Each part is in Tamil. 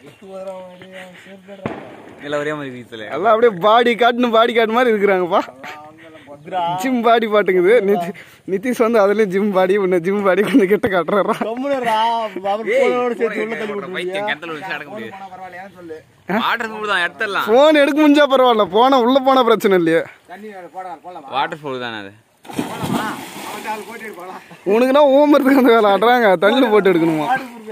எல்லாம் ஒரே மாதிரி வீசல எல்லாம் அப்படியே பாடி காட்டுன்னு பாடி காட்டு மாதிரி இருக்கிறாங்கப்பா ஜிம் பாடி பாட்டுங்குது நிதி நிதிஷ் வந்து அதுலயும் ஜிம் பாடி உன்னை ஜிம் பாடி கொஞ்சம் கிட்ட காட்டுறாரா பைத்தியம் கிணத்துல விழுந்து அடக்க முடியாது வாட்டர் ஃபுல் தான் எடுத்துடலாம் போன் எடுக்க முடிஞ்சா பரவாயில்ல போன உள்ள போனா பிரச்சனை இல்லையே வாட்டர் ஃபுல் தானே அது உனக்குன்னா ஓமரத்துக்கு அந்த வேலை ஆடுறாங்க தண்ணி போட்டு எடுக்கணுமா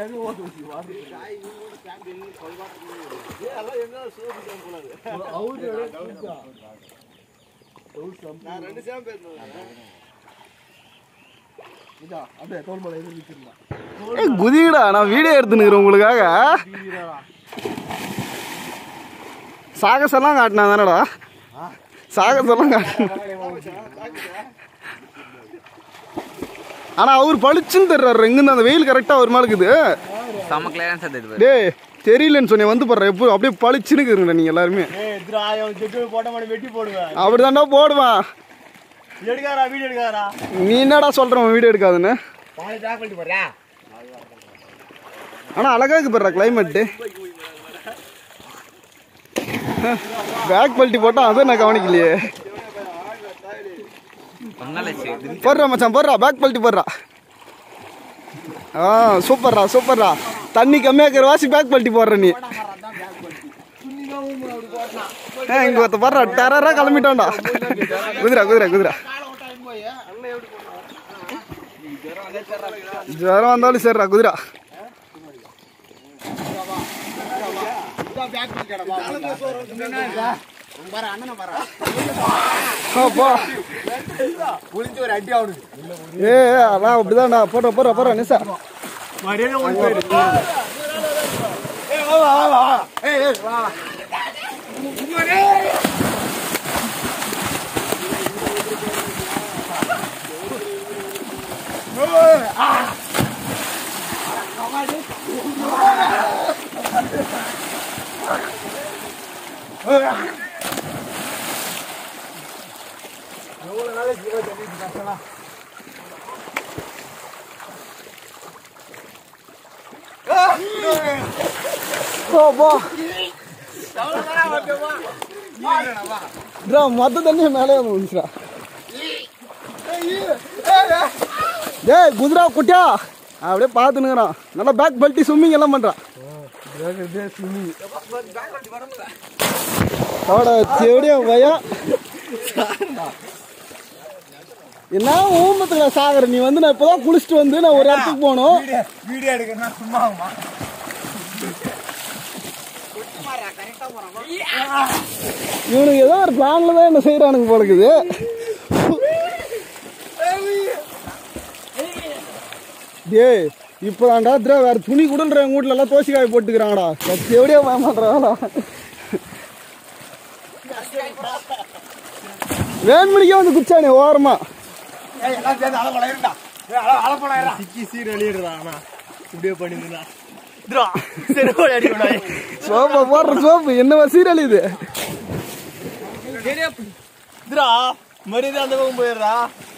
ஏய், குதிடா நான் வீடியோ எடுத்துனுக்குறேன் உங்களுக்காக சாகசெல்லாம் காட்டினா தானடா சாகசெல்லாம் காட்டினா ஆனா அவர் பளிச்சுன்னு தர்றாரு எங்கிருந்து அந்த வெயில் கரெக்டா ஒரு மேல இருக்குது செம்ம கிளியரன்ஸ் அது இது டேய் தெரியலன்னு சொன்னேன் வந்து பாரு எப்போ அப்படியே பளிச்சுன்னு இருக்குங்க நீங்க எல்லாருமே வெட்டி போடுவேன் அப்படிதான்டா போடுவான் எடுக்காரா வீடியோ எடுக்காரா நீ என்னடா சொல்ற உன் வீடியோ எடுக்காதுன்னு பானை ட்ராக் பண்ணிட்டு போறியா ஆனா அழகா இருக்கு பாரு கிளைமேட்டு பேக் பல்ட்டி போட்டா அதை நான் கவனிக்கலையே ஒன்னால சரி போடுறா மச்சான் போடுறா பேக் பல்ட்டி போடுறா ஆ சூப்பர்ரா சூப்பர்ரா தண்ணி கம்மியா இருக்கிற வாசி பேக் பல்ட்டி போடுற நீ ஆ, இங்க ஒருத்த போடுறா டெரரா கிளம்பிட்டான்டா குதிரா குதிரா குதிரா ஜுரம் வந்தாலும் சரிடா குதிரா ஆ, போ புளிஞ்சு ஒரு அடி ஆகுது ஏ அதான் அப்படிதான்டா போடுற போடுற போடுற நிசா மரியாதை ஓடி போயிடு ஏய் வா வா வா ஏய் ஏய் வா போ போ ட்ரா மொத்த தண்ணி மேலே வந்துச்சுடா டேய் குதிரா குட்டியா அப்படியே பார்த்துனுக்குறான் நல்லா பேக் பல்ட்டி ஸ்விம்மிங் எல்லாம் பண்ணுறான் அவட செடியா பையா என்ன ஊமத்துல சாகர நீ வந்து நான் இப்பதான் குளிச்சுட்டு வந்து நான் ஒரு இடத்துக்கு போகணும் வீடியோ எடுக்கணும்னா சும்மா ஆகுமா இவனுக்கு ஏதோ ஒரு பிளான்ல தான் என்ன செய்யறானுங்க போல இருக்குது டேய் இப்போதான்டா திரா வேற துணி கூடன்ற எங்க வீட்ல எல்லாம் தோசி காய போட்டுக்கிறாங்கடா கத்தி எப்படியா பயமாட்டாங்களா வேண்மணிக்கே வந்து குச்சானே ஓரமா ஏய் எல்லாம் சேர்ந்து அலை பழகிறா ஏய் அலை அலை பழகிறா சிக்கி சீர் வெளியிடுறா ஆனா இப்படியே பண்ணிருந்தா இதுரா சரி ஓடி அடிக்கணும் சோப்பா போடுற சோப்பு என்ன சீரழி இது இதுரா மரியாதை அந்த பக்கம் போயிடுறா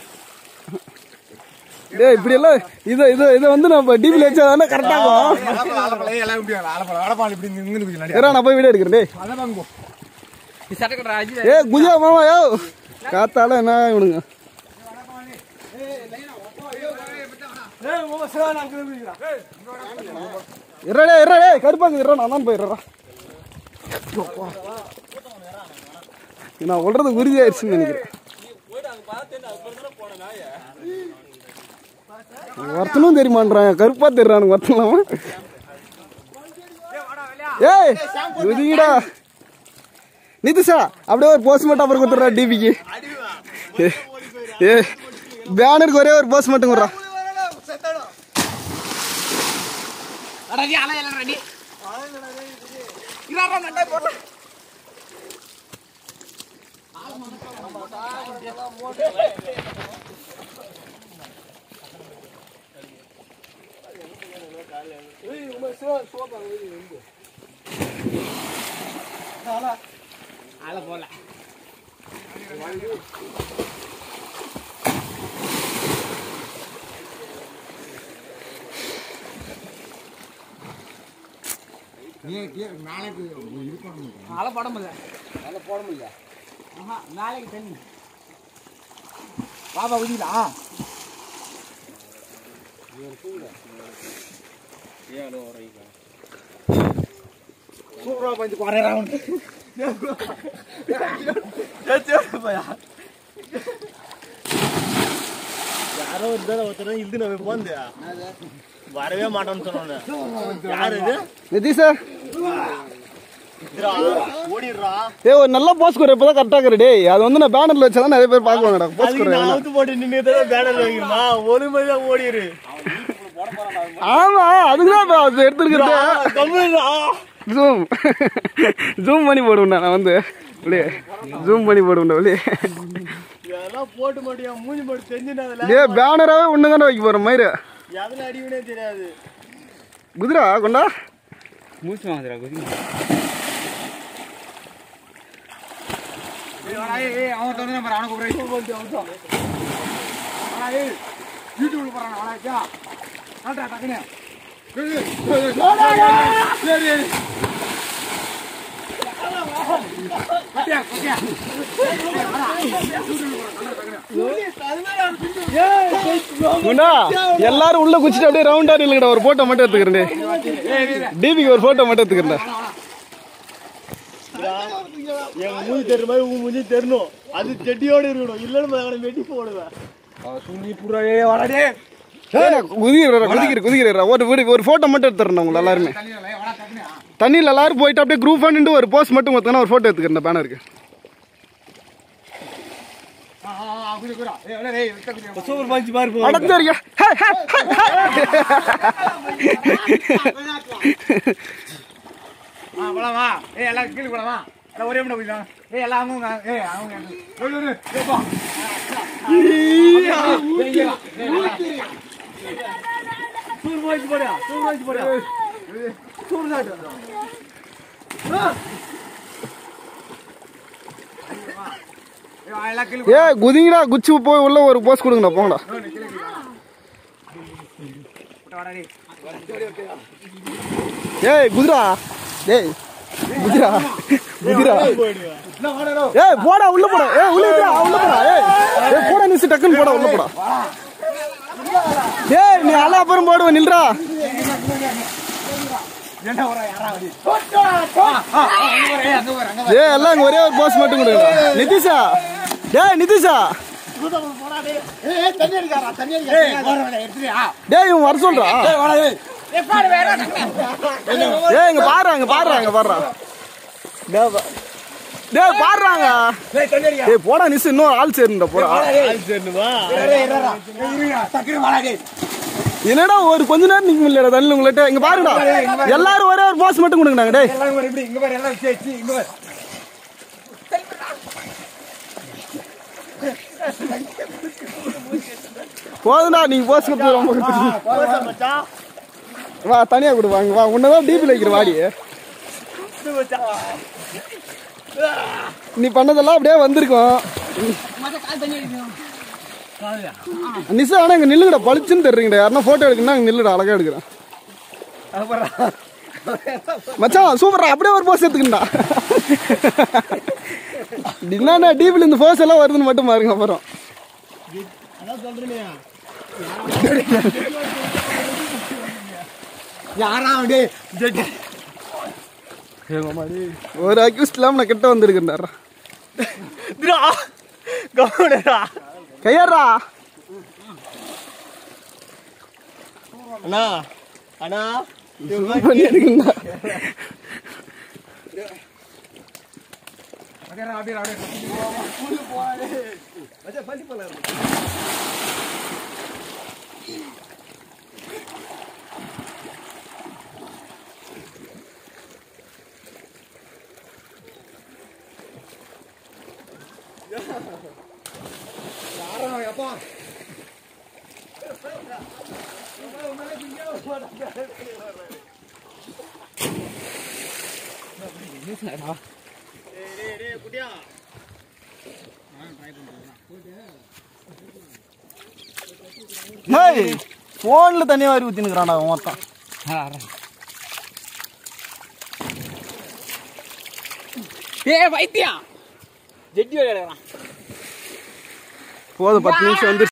டேய் இப்படி எல்லாம் இதை இதை இதை வந்து நம்ம டிவில வச்சா தானே கரெக்டா இருக்கும் எல்லாம் இப்படி அலப்பழம் அலப்பாள் இப்படி இங்க இருக்கு ஏறா நான் போய் வீடியோ எடுக்கிறேன் டேய் அதான் வாங்குவோம் நீ சட்டை கட்டுற அஜி ஏ குஜா மாமா யோ காத்தால என்ன இவனுங்க ஏய் மாமா சிவா நான் கிளம்பிக்கிறேன் இரடே இரடே கருப்பாங்க இரா நான் தான் போயிடுறா நான் சொல்றது உறுதியாயிருச்சுன்னு நினைக்கிறேன் ஒருத்தனும் தெரியுமான்றான் கருப்பா தெரிறானுங்க ஒருத்தனாம ஏய் குதிடா நிதிஷா அப்படியே ஒரு போஸ்ட்மார்ட்டம் அப்புறம் கொடுத்துட்றா டிபிக்கு ஏ பேனருக்கு ஒரே ஒரு போஸ்ட் மட்டும் கொடுறா அலை போட முடியல அலை போட முடியல ஆஹா நாளைக்கு தண்ணி பாபா குதிக்கலாம் சூப்பரா பஞ்சு குறையறா உனக்கு யாரோ ஒரு தடவை ஒருத்தர் இது நம்ம போந்து வரவே மாட்டோம்னு சொன்னோன்னு யாரு இது நிதிஷா இதுடா, ஓடிடுறா ஏ ஒரு நல்ல போஸ்ட் குறை இப்பதான் கரெக்டா இருக்கு டேய் அது வந்து நான் பேனர்ல வச்சா நிறைய பேர் பாக்குவாங்கடா போஸ்ட் அதுக்கு குறை நான் அவுத்து போட்டு நின்று பேனர் வைக்கணுமா ஒரு மாதிரி தான் ஓடிடு ஆமா அதுக்குதான் இப்ப அது எடுத்துருக்கிறது கம்முடா ஜூம் ஜூம் பண்ணி போடுவேன் நான் வந்து வெளியே ஜூம் பண்ணி போடுவேன் வெளியே இதெல்லாம் போட்டு மாட்டியா மூஞ்சி போட்டு தெரிஞ்சுனா டே பேனராவே ஒண்ணு தானே வைக்க போற மாதிரி எதுல அடிவினே தெரியாது குதிரா கொண்டா மூச்சு வாங்குதுடா குதி அவன் தந்து நம்ம அவனுக்கு ஒரு யூடியூப்ல போறான் அவனாச்சா காட்டுறா டக்குனு குண்டா எல்லாரும் உள்ள குச்சிட்டு அப்படியே ரவுண்டா நில்லுங்கடா ஒரு போட்டோ மட்டும் எடுத்துக்கிறேன் டிபிக்கு ஒரு போட்டோ மட்டும் எடுத்துக்கிறேன் எங்க மூஞ்சி தெரியுற மாதிரி உன் மூஞ்சி தெரியணும் அது செட்டியோட இருக்கணும் இல்லைன்னு அவனை வெட்டி போடுவேன் துணி புறாயே வாடாடே குதிக்கிறா குதிக்கிற குதிக்கிறா ஒரு ஒரு ஒரு போட்டோ மட்டும் எடுத்துறேன் உங்களை எல்லாருமே தண்ணியில வாடா டக்குனு தண்ணியில் எல்லாரும் போயிட்டு அப்படியே குரூப் பண்ணிட்டு ஒரு போஸ்ட் மட்டும் மொத்தம் ஒரு போட்டோ எடுத்துக்கிறேன் பேனருக்கு ஆ ஆ குதி குரா ஏய் வாடா ஏய் விட்ட குதி சூப்பர் பஞ்ச் மாதிரி அடச்சரியா ஆ போலாம் வா ஏய் எல்லாம் கீழே போலாம் வா எல்லாம் ஒரே மணி போயிடலாம் ஏய் எல்லாம் அவங்க ஏய் அவங்க ஒரு ஒரு ஏய் பா சூப்பர் பஞ்ச் போடுயா சூப்பர் பஞ்ச் போடுயா ஏய் எல்லாம் கீழே ஏ குதிங்கடா குச்சி போய் உள்ள ஒரு போஸ்ட் கொடுங்கடா போங்கடா போட்டு வாடா டேய் ஏய் குதிரா டேய் குதிரா குதிரா ஏய் போடா உள்ள போடா ஏய் உள்ள போடா உள்ள போடா ஏய் ஏய் போடா நிச்சு டக்குன்னு போடா உள்ள போடா ஏய் நீ அல அப்புறம் போடுவ நில்றா என்ன வரா யாரா வடி அங்க வர ஏய் அங்க வர அங்க ஏய் எல்லாம் இங்க ஒரே ஒரு போஸ்ட் மட்டும் கொடுங்கடா நிதிஷா டேய் நிதிஷா ஏய் தண்ணி அடிக்காரா தண்ணி அடிக்காரா ஏய் போற வேணா எடுத்துறியா டேய் இவன் வர சொல்றா ஏய் வாடா ஏய் ஏய் பாரு வேற ஏய் இங்க பாருடா இங்க பாருடா இங்க பாருடா டேய் பாருறாங்க ஏய் தண்ணி அடிக்கா டேய் போடா நிச்சு இன்னும் ஆள் சேருண்டா போடா சரிவா ஏய் இருடா ஏய் இருடா டக்குனு வாடா டேய் என்னடா ஒரு கொஞ்ச நேரம் நிக்க முடியலடா தண்ணி உங்கள்ட்ட இங்க பாருடா எல்லாரும் ஒரே ஒரு போஸ்ட் மட்டும் கொடுங்கடா டேய் எல்லாம் வர இப்படி இங்க பாரு எல்லாம் சேச்சி இங்க பாரு போதுடா நீங்க போஸ்ட் கொடுத்து ரொம்ப கொடுத்துட்டீங்க. மச்சான் வா தனியா கொடு வாங்க வா உன்னதான் டிபில வைக்கிற வாடி நீ பண்ணதெல்லாம் அப்படியே வந்திருக்கும் நிசா ஆனா இங்க நில்லுங்கடா பளிச்சுன்னு தெரியுங்கடா யாருன்னா போட்டோ எடுக்கணும்னா அங்க நில்லுடா அழகா எடுக்கிறேன் மச்சான் சூப்பரா அப்படியே ஒரு போஸ் எடுத்துக்கண்டா என்னன்னா டிபில இந்த போஸ் எல்லாம் வருதுன்னு மட்டும் பாருங்க அப்புறம் அதான் சொல்றேனே யாரா டேய் ஒரு அக்யூஸ்ட் இல்லாம நான் கிட்ட வந்திருக்கேன்டா இதுடா கவுனடா கையாடுறா அண்ணா அண்ணா பண்ணி எடுக்கண்டா அப்படியே அப்படியே அப்படியே யாரா அப்பா டேய் டேய் குட்டியா ஹேய் போன்ல தனியா வாரி ஊத்தினுக்குறான்டா அவன் மொத்தம் ஏ வைத்தியம் ஜெட்டி விளையாடுறான் போதும் பத்து நிமிஷம் வந்து